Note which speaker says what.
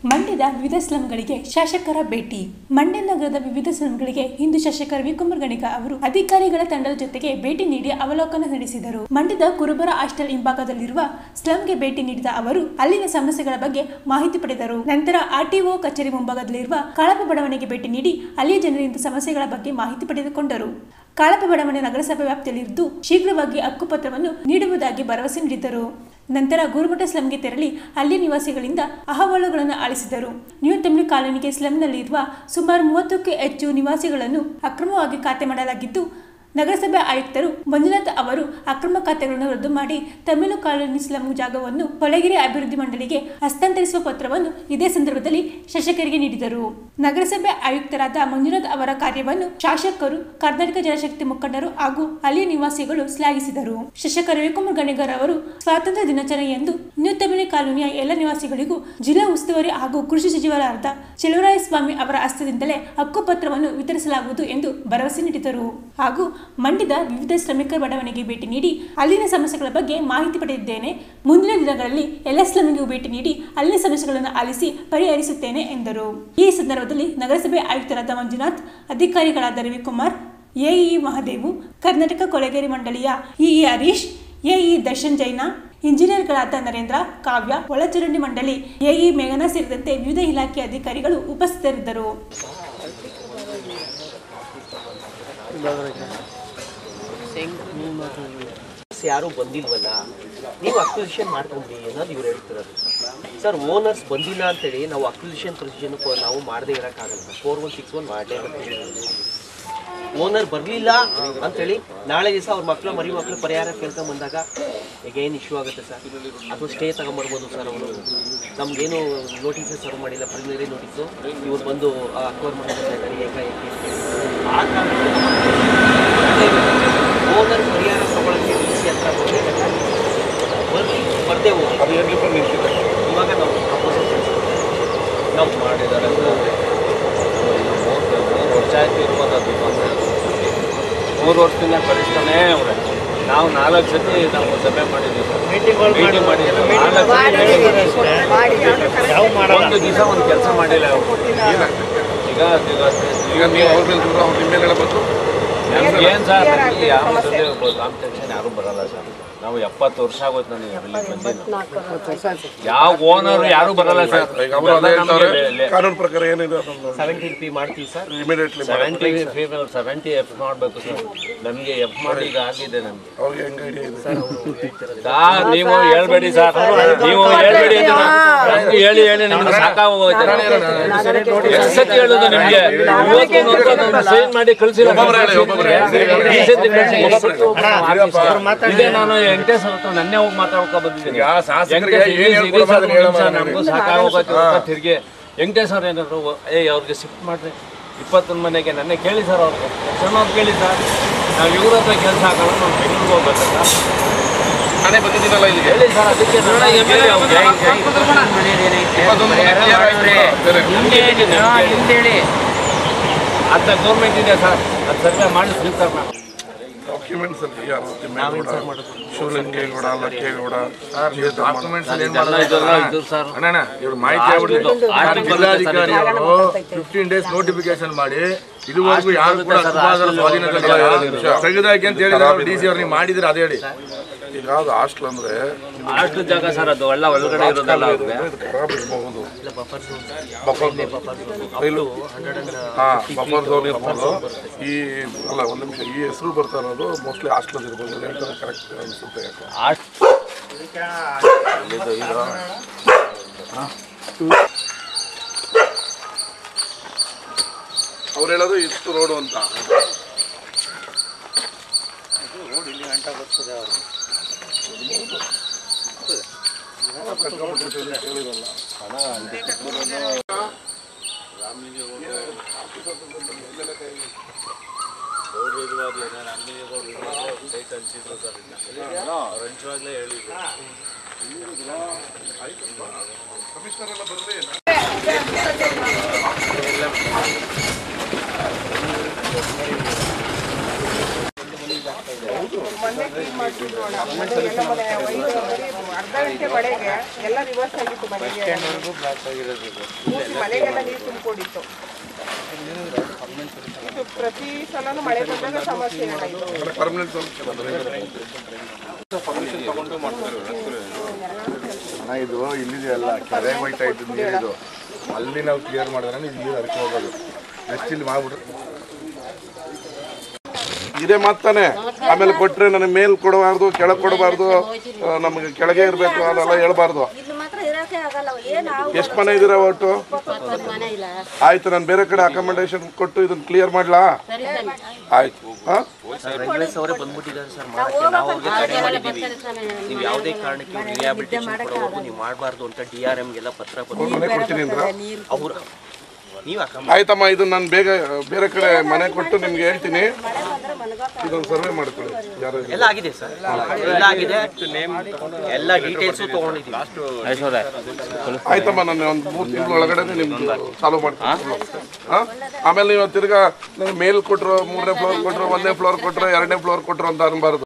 Speaker 1: ಮಂಡ್ಯದ ವಿವಿಧ ಸ್ಲಂಗಳಿಗೆ ಶಾಸಕರ ಭೇಟಿ ಮಂಡ್ಯ ನಗರದ ವಿವಿಧ ಸ್ಲಂಗಳಿಗೆ ಇಂದು ಶಾಸಕ ರವಿಕುಮಾರ್ ಗಣಿಗ ಅವರು ಅಧಿಕಾರಿಗಳ ತಂಡದ ಜೊತೆಗೆ ಭೇಟಿ ನೀಡಿ ಅವಲೋಕನ ನಡೆಸಿದರು ಮಂಡ್ಯದ ಕುರುಬರ ಹಾಸ್ಟೆಲ್ ಹಿಂಭಾಗದಲ್ಲಿರುವ ಸ್ಲಂಗೆ ಭೇಟಿ ನೀಡಿದ ಅವರು ಅಲ್ಲಿನ ಸಮಸ್ಯೆಗಳ ಬಗ್ಗೆ ಮಾಹಿತಿ ಪಡೆದರು ನಂತರ ಆರ್ಟಿಒ ಕಚೇರಿ ಮುಂಭಾಗದಲ್ಲಿರುವ ಕಾಳಪ ಬಡಾವಣೆಗೆ ಭೇಟಿ ನೀಡಿ ಅಲ್ಲಿಯ ಜನರಿಂದ ಸಮಸ್ಯೆಗಳ ಬಗ್ಗೆ ಮಾಹಿತಿ ಪಡೆದುಕೊಂಡರು ಕಾಳಪ ಬಡಾವಣೆ ನಗರಸಭೆ ವ್ಯಾಪ್ತಿಯಲ್ಲಿದ್ದು ಶೀಘ್ರವಾಗಿ ಹಕ್ಕುಪತ್ರವನ್ನು ನೀಡುವುದಾಗಿ ಭರವಸೆ ನೀಡಿದರು ನಂತರ ಗುರುಮಠ ಸ್ಲಂಗೆ ತೆರಳಿ ಅಲ್ಲಿಯ ನಿವಾಸಿಗಳಿಂದ ಅಹವಾಲುಗಳನ್ನು ಆಲಿಸಿದರು ನ್ಯೂ ತಮಿಳು ಕಾಲೋನಿಗೆ ಸ್ಲಂನಲ್ಲಿರುವ ಸುಮಾರು ಮೂವತ್ತಕ್ಕೂ ಹೆಚ್ಚು ನಿವಾಸಿಗಳನ್ನು ಅಕ್ರಮವಾಗಿ ಖಾತೆ ಮಾಡಲಾಗಿದ್ದು ನಗರಸಭೆ ಆಯುಕ್ತರು ಮಂಜುನಾಥ್ ಅವರು ಅಕ್ರಮ ಖಾತೆಗಳನ್ನು ರದ್ದು ಮಾಡಿ ತಮಿಳು ಕಾಲೋನಿ ಸ್ಲಂ ಜಾಗವನ್ನು ಕೊಳಗೆರೆ ಅಭಿವೃದ್ಧಿ ಮಂಡಳಿಗೆ ಹಸ್ತಾಂತರಿಸುವ ಪತ್ರವನ್ನು ಇದೇ ಸಂದರ್ಭದಲ್ಲಿ ಶಾಸಕರಿಗೆ ನೀಡಿದರು ನಗರಸಭೆ ಆಯುಕ್ತರಾದ ಮಂಜುನಾಥ್ ಅವರ ಕಾರ್ಯವನ್ನು ಶಾಸಕರು ಕರ್ನಾಟಕ ಜನಶಕ್ತಿ ಮುಖಂಡರು ಹಾಗೂ ಅಲ್ಲಿಯ ನಿವಾಸಿಗಳು ಶ್ಲಾಘಿಸಿದರು ಶಾಸಕ ರವಿಕುಮಾರ್ ಗಣಿಗರ್ ಅವರು ಸ್ವಾತಂತ್ರ್ಯ ದಿನಾಚರಣೆಯಂದು ನ್ಯೂ ತಮಿಳು ಕಾಲೋನಿಯ ಎಲ್ಲ ನಿವಾಸಿಗಳಿಗೂ ಜಿಲ್ಲಾ ಉಸ್ತುವಾರಿ ಹಾಗೂ ಕೃಷಿ ಸಚಿವರಾದ ಸ್ವಾಮಿ ಅವರ ಹಸ್ತದಿಂದಲೇ ಹಕ್ಕುಪತ್ರವನ್ನು ವಿತರಿಸಲಾಗುವುದು ಎಂದು ಭರವಸೆ ನೀಡಿದರು ಹಾಗೂ ಮಂಡ್ಯದ ವಿವಿಧ ಶ್ರಮಿಕರ ಬಡಾವಣೆಗೆ ಭೇಟಿ ನೀಡಿ ಅಲ್ಲಿನ ಸಮಸ್ಯೆಗಳ ಬಗ್ಗೆ ಮಾಹಿತಿ ಪಡೆದಿದ್ದೇನೆ ಮುಂದಿನ ದಿನಗಳಲ್ಲಿ ಎಲ್ಲ ಸ್ಲಮ್ಗೂ ಭೇಟಿ ನೀಡಿ ಅಲ್ಲಿನ ಸಮಸ್ಯೆಗಳನ್ನು ಆಲಿಸಿ ಪರಿಹರಿಸುತ್ತೇನೆ ಎಂದರು ಈ ಸಂದರ್ಭದಲ್ಲಿ ನಗರಸಭೆ ಆಯುಕ್ತರಾದ ಮಂಜುನಾಥ್ ಅಧಿಕಾರಿಗಳಾದ ರವಿಕುಮಾರ್ ಎಇ ಮಹದೇವು ಕರ್ನಾಟಕ ಕೊಳಗೇರಿ ಮಂಡಳಿಯ ಇಇ ಹರೀಶ್ ಎಇ ದರ್ಶನ್ ಜೈನ ಇಂಜಿನಿಯರ್ಗಳಾದ ನರೇಂದ್ರ ಕಾವ್ಯ ಒಳಚರಂಡಿ ಮಂಡಳಿ ಎಇ ಮೇಘನಾ ಸೇರಿದಂತೆ ವಿವಿಧ ಇಲಾಖೆ ಅಧಿಕಾರಿಗಳು ಉಪಸ್ಥಿತರಿದ್ದರು
Speaker 2: ಯಾರು ಬಂದಿಲ್ವಲ್ಲ ನೀವು ಅಕ್ವಿಸಿಷನ್ ಮಾಡ್ಕೊಂಡ್ರಿ ಅನ್ನೋದು ಇವ್ರು ಹೇಳ್ತಿರೋದು ಸರ್ ಓನರ್ಸ್ ಬಂದಿಲ್ಲ ಅಂತೇಳಿ ನಾವು ಅಕ್ವಿಸಿಷನ್ ಪ್ರೊಸೀಜನ್ ನಾವು ಮಾಡದೇ ಇರೋಕ್ಕಾಗಲ್ಲ ಫೋರ್ ಒನ್ ಸಿಕ್ಸ್ ಒನ್ ಮಾಡಲೇ ಓನರ್ ಬರಲಿಲ್ಲ ಅಂತೇಳಿ ನಾಳೆ ದಿವಸ ಅವ್ರ ಮಕ್ಕಳು ಮರಿ ಮಕ್ಕಳು ಪರಿಹಾರ ಕೇಳ್ಕೊಂಡ್ ಬಂದಾಗ ಈಗ ಏನು ಇಶ್ಯೂ ಆಗುತ್ತೆ ಸರ್ ಅಥವಾ ಸ್ಟೇ ತಗೊಂಬರ್ಬೋದು ಸರ್ ಅವರು ನಮ್ಗೇನು ನೋಟಿಸ್ ಸರ್ವ್ ಮಾಡಿಲ್ಲ ಪ್ರಿಲಿಮಿನರಿ ನೋಟಿಸು ಇವ್ರು ಬಂದು ಅಕ್ವರ್ ಮಾಡಿದ್ದಾರೆ ಏಕಾಏಕಿ ಆ ಓನರ್ ಪರಿಹಾರ ತಗೊಳ್ಳೋಕ್ಕೆ ಡಿ ಸಿ ಹತ್ರ ಬರಬೇಕಾದ್ರೆ ಬರ್ಲಿ ಬರ್ದೇ ಹೋಗಿ
Speaker 3: ಅದು ಎಲ್ಲಿ ನಿಂತಿದೆ
Speaker 2: ಇವಾಗ ನಾವು ಪ್ರಪೋಸಲ್
Speaker 4: ನಾವು ಮಾಡಿದ್ದಾರೆ ಮೂರು ವರ್ಷ ಆಯ್ತು ಇರ್ಬೋದು ಅದು ತೊಂದರೆ ಮೂರು ವರ್ಷದಿಂದ ಕಳಿಸ್ತಾನೆ ಅವ್ರೆ ನಾವು ನಾಲ್ಕು ಸತಿ ನಾವು ಸಭೆ ಮಾಡಿದ್ವಿ ಸರ್ ಮೀಟಿಂಗ್ ಮಾಡಿದ್ವಿ ನಾಲ್ಕು ಸತಿ ಒಂದು ದಿವಸ ಒಂದು ಕೆಲಸ ಮಾಡಿಲ್ಲ ಅವ್ರು
Speaker 3: ಏನಾಗ್ತದೆ
Speaker 4: ಈಗ
Speaker 3: ಈಗ ನೀವು ಅವ್ರ ಮೇಲೆ ದೂರ ಅವ್ರ ನಿಮ್ಮ ಮೇಲೆ ಬಂದು
Speaker 4: ನಮ್ಗೆ ಏನು ಸರ್ ನಮ್ಗೆ ಯಾವ ಕಾಂಪಿಟೇಷನ್ ಯಾರು ಬರಲ್ಲ ಸರ್ ನಾವು ಎಪ್ಪತ್ತು ವರ್ಷ ಆಗೋಯ್ತು ನನಗೆ ಇಲ್ಲಿ ಬಂದು ಯಾವ ಓನರ್ ಯಾರು ಬರಲ್ಲ ಸರ್
Speaker 3: ಈಗ ಅವರು ಅದೇ ಹೇಳ್ತಾರೆ
Speaker 4: ನಮ್ಗೆ
Speaker 3: ಕಾನೂನು ಪ್ರಕಾರ ಏನಿದೆ ಅದನ್ನು
Speaker 2: ಸೆವೆಂಟೀನ್ ಪಿ ಮಾಡ್ತೀವಿ sir
Speaker 3: immediately
Speaker 4: seventy female seventy F ಮಾಡಬೇಕು ಸರ್ ನಮಗೆ ಎಫ್ ಮಾಡಿ ಈಗ ಆಗಿದೆ ನಮ್ಗೆ
Speaker 3: ಅವ್ರಿಗೆ ಹೆಂಗೆ ಐಡಿಯಾ ಇದೆ
Speaker 4: ಸರ್ ನೀವು ಹೇಳ್ಬೇಡಿ ಸರ್ ನೀವು ಹೇಳ್ಬೇಡಿ ಅಂತ ನಮ್ಗೆ ಹೇಳಿ ಹೇಳಿ ನಿಮ್ಗೆ ಸಾಕಾಗೋಯ್ತು ಎಷ್ಟು ಸತಿ ಹೇಳೋದು ನಿಮ್ಗೆ ಇವತ್ತು ಸೈನ್ ಮಾಡಿ ಕಳಿಸಿಲ್ಲ
Speaker 3: ಒಬ್ಬೊಬ್ರು ಹೇಳಿ, ಒಬ್ಬೊಬ್ರು ಹೇಳಿ.
Speaker 4: ಈ ಸತಿ ಕಳ್ಸಿ. ಇದೇ ನಾನು ವೆಂಕಟೇಶ್ ಅವ್ರ ಹತ್ರ ನನ್ನೇ ಹೋಗಿ ಮಾತಾಡ್ಕೊ ಬಂದಿದ್ದೀನಿ
Speaker 3: ಈಗ ಶಾಸಕರಿಗೆ
Speaker 4: ವೆಂಕಟೇಶ್
Speaker 3: ಏನ್
Speaker 4: ಇಲ್ಲಿ
Speaker 3: ಹೇಳ್ಕೊಡೋದು ಅದನ್ನ ಹೇಳಮ್ಮ
Speaker 4: ಸರ್,
Speaker 3: ನನಗೆ.
Speaker 4: ನಮಗೂ ಸಾಕಾಗೋಗತ್ತೆ ಅಂತ ತಿರ್ಗಿ ವೆಂಕಟೇಶ್ ಅವ್ರು ಏನಾದ್ರು ಏ ಅವ್ರಿಗೆ ಶಿಫ್ಟ್ ಮಾಡ್ರಿ ಇಪ್ಪತ್ತೊಂದು ಮನೆಗೆ ನನ್ನೇ ಕೇಳಿ ಸರ್ ಅವ್ರಿಗೆ ಚೆನ್ನಾಗಿ ಕೇಳಿ ಸರ್ ನಾವು ಇವ್ರ ಹತ್ರ ಕೆಲಸ ಹಾಕೋಣ ನಾವು ಬೆಂಗಳೂರಿಗೆ ಹೋಗ್ಬೇಕಲ್ಲ
Speaker 3: ನಾನೇ ಬಂದಿದ್ದೀನಲ್ಲ ಇಲ್ಲಿಗೆ
Speaker 4: ಹೇಳಿ ಸರ್ ಅದಕ್ಕೆ ನಾನು ಕೇಳಿ ಅವ್ರಿಗೆ
Speaker 3: ಇಪ್ಪತ್ತೊಂದು ಮನೆ clear ಆಯ್ತು ಬೇರೆ.
Speaker 4: ಅಂತ ಗೌರ್ಮೆಂಟ್ ಇದೆ ಸರ್ ಅದು ಸರ್ವೆ ಮಾಡಿ ಸ್ವೀಕಾರ ಮಾಡಿ
Speaker 3: ಡಾಕ್ಯುಮೆಂಟ್ಸ್ ಅಲ್ಲಿ ಯಾರು ತಿಮ್ಮೇಗೌಡ ಶಿವಲಿಂಗೇಗೌಡ ಲಕ್ಕೇಗೌಡ
Speaker 5: ಡಾಕ್ಯುಮೆಂಟ್ಸ್ ಏನ್
Speaker 4: ಇದೆಲ್ಲ ಇದೆಲ್ಲ ಇದು ಸರ್
Speaker 5: ಅಣ್ಣ ಇವ್ರು ಮಾಹಿತಿ ಆಗ್ಬಿಟ್ಟು ಜಿಲ್ಲಾಧಿಕಾರಿ ಅವರು ಫಿಫ್ಟೀನ್ ಡೇಸ್ ನೋಟಿಫಿಕೇಶನ್ ಮಾಡಿ ಇದುವರೆಗೂ ಯಾರು ಕೂಡ ಸುಭಾಷರ ಸ್ವಾಧೀನದಲ್ಲಿ ತೆಗೆದಾಕಿ ಅಂತ ಹೇಳಿದ್ರೆ ಡಿ ಸಿ ಅವ್ರು ನೀವು ಮಾಡಿದ್ರೆ ಅದೇ ಹೇಳಿ
Speaker 3: ಈಗ ಅದು ಹಾಸ್ಟೆಲ್ ಅಂದ್ರೆ
Speaker 4: ಅಷ್ಟು ಜಾಗ ಸರ್ ಅದು ಒಳ್ಳೆ ಒಳಗಡೆ ಇರೋದಲ್ಲ ಅವ್ರಿಗೆ
Speaker 3: ಇದು ಖರಾಬ್ ಇರ್ಬಹುದು ಬಫರ್ ರೈಲು ಹಾ ಬಫರ್ ಝೋನ್ ಇರ್ಬೋದು ಈ ಅಲ್ಲ ಒಂದು ನಿಮಿಷ ಈ ಹೆಸರು ಬರ್ತಾ ಇರೋದು ಮೋಸ್ಟ್ಲಿ ಹಾಸ್ಟೆಲ್ ಇರ್ಬೋದು ಅದು ಹೇಳ್ತಾರೆ ಕರೆಕ್ಟ್ ಅನ್ಸುತ್ತೆ ಯಾಕೋ
Speaker 4: ಅಷ್ಟು
Speaker 3: ಅವ್ರು ಹೇಳೋದು ಇಷ್ಟು ರೋಡು ಅಂತ
Speaker 6: ಮೊನ್ನೆ ಕ್ಲೀನ್ ಮಾಡ್ತಿದ್ರು ಅಣ್ಣ. ಅದು ಎಲ್ಲ ಮನೆ ಐದು ಬರೀ ಅರ್ಧ ಗಂಟೆ ಮಳೆಗೆ ಎಲ್ಲ ರಿವರ್ಸ್ ಆಗಿತ್ತು ಮನೆಗೆ ಪೂರ್ತಿ ಮನೆಗೆಲ್ಲ ನೀರು ತುಂಬಿಕೊಂಡಿತ್ತು ಇದು ಪ್ರತಿ ಸಲನೂ ಮಳೆ ಬಂದಾಗ ಸಮಸ್ಯೆ ಅಣ್ಣ ಇದು
Speaker 3: ಪರ್ಮನೆಂಟ್
Speaker 5: ಅಣ್ಣ ಇದು ಇಲ್ಲಿದೆಯಲ್ಲ ಕೆರೆ ಹೋಯ್ತಾ ಇದ್ದು ನೀರಿದು ಅಲ್ಲಿ ನಾವು ಕ್ಲಿಯರ್ ಮಾಡಿದ್ರೆ ಇದು ನೀರು ಹರಿಕೆ ಹೋಗೋದು ಜಸ್ಟ್ ಇಲ್ಲಿ ಮಾಡ್ಬಿಟ್ರೆ
Speaker 3: ಇದೇ ಮಾತಾನೆ ಆಮೇಲೆ ಕೊಟ್ರೆ ನನಗೆ ಮೇಲ್ ಕೊಡಬಾರ್ದು ಕೆಳಗೆ ಕೊಡಬಾರ್ದು ಆ, ನಮಗೆ ಕೆಳಗೆ ಇರಬೇಕು ಅದೆಲ್ಲ ಹೇಳ್ಬಾರ್ದು
Speaker 7: ಇಲ್ಲಿ ಮಾತ್ರ ಇರೋಕೆ ಆಗಲ್ಲ ಏನು ನಾವು
Speaker 3: ಎಷ್ಟು ಮನೆ ಇದ್ದೀರಾ ಒಟ್ಟು
Speaker 7: ಒಂದು ಮನೆ ಇಲ್ಲ
Speaker 3: ಆಯ್ತು ನಾನು ಬೇರೆ ಕಡೆ ಅಕಾಮಿಡೇಷನ್ ಕೊಟ್ಟು ಇದನ್ನ ಕ್ಲಿಯರ್ ಮಾಡ್ಲಾ
Speaker 7: ಸರಿ ಸರಿ
Speaker 3: ಆಯ್ತು ಹಾ
Speaker 2: ಸರ್ ವೆಂಕಟೇಶ್ ಅವರೇ ಬಂದ್ಬಿಟ್ಟಿದ್ದಾರೆ ಸರ್ ಮಾಡಕ್ಕೆ ನಾವು ಅವ್ರಿಗೆ ಕರೆ ಮಾಡಿದ್ದೀವಿ ನೀವು ಯಾವುದೇ ಕಾರಣಕ್ಕೆ ರಿಹಾಬಿಲಿಟೇಷನ್ ಕೊಡೋವರೆಗೂ ನೀವು ಮಾಡಬಾರ್ದು ಅಂತ ಡಿ ಆರ್ ಎಮ್ಗೆಲ್ಲ ಪತ್ರ ಬಂದು
Speaker 3: ಮನೆ ಕೊಡ್ತೀನಿ ಅಂದ್ರೆ
Speaker 2: ಅವ್ರು ನೀವು
Speaker 3: ಆಯ್ತಮ್ಮ ಇದು ನಾನು ಬೇಗ ಬೇರೆ ಕಡೆ ಮನೆ ಕೊಟ್ಟು ನಿಮ್ಗೆ ಹೇಳ್ತೀನಿ ಇದೊಂದು ಸರ್ವೆ ಮಾಡ್ಕೊಳ್ಳಿ ಯಾರು
Speaker 2: ಎಲ್ಲ ಆಗಿದೆ ಸರ್ ಎಲ್ಲ ಆಗಿದೆ ಎಲ್ಲ ಡೀಟೇಲ್ಸು ತೊಗೊಂಡಿದ್ದೀವಿ
Speaker 3: ಆಯ್ತಮ್ಮ ನಾನು ಒಂದು ಮೂರು ತಿಂಗಳ ಒಳಗಡೆ ನಿಮ್ದು ಚಾಲೂ ಮಾಡ್ತೀನಿ ಹಾ ಆಮೇಲೆ ನೀವು ತಿರ್ಗಾ ನನಗೆ ಮೇಲ್ ಕೊಟ್ರು ಮೂರನೇ ಫ್ಲೋರ್ ಕೊಟ್ರು ಒಂದನೇ ಫ್ಲೋರ್ ಕೊಟ್ರು ಎರಡನೇ ಫ್ಲೋರ್ ಕೊಟ್ರು ಅಂತ ಅನ್ಬಾರ್ದು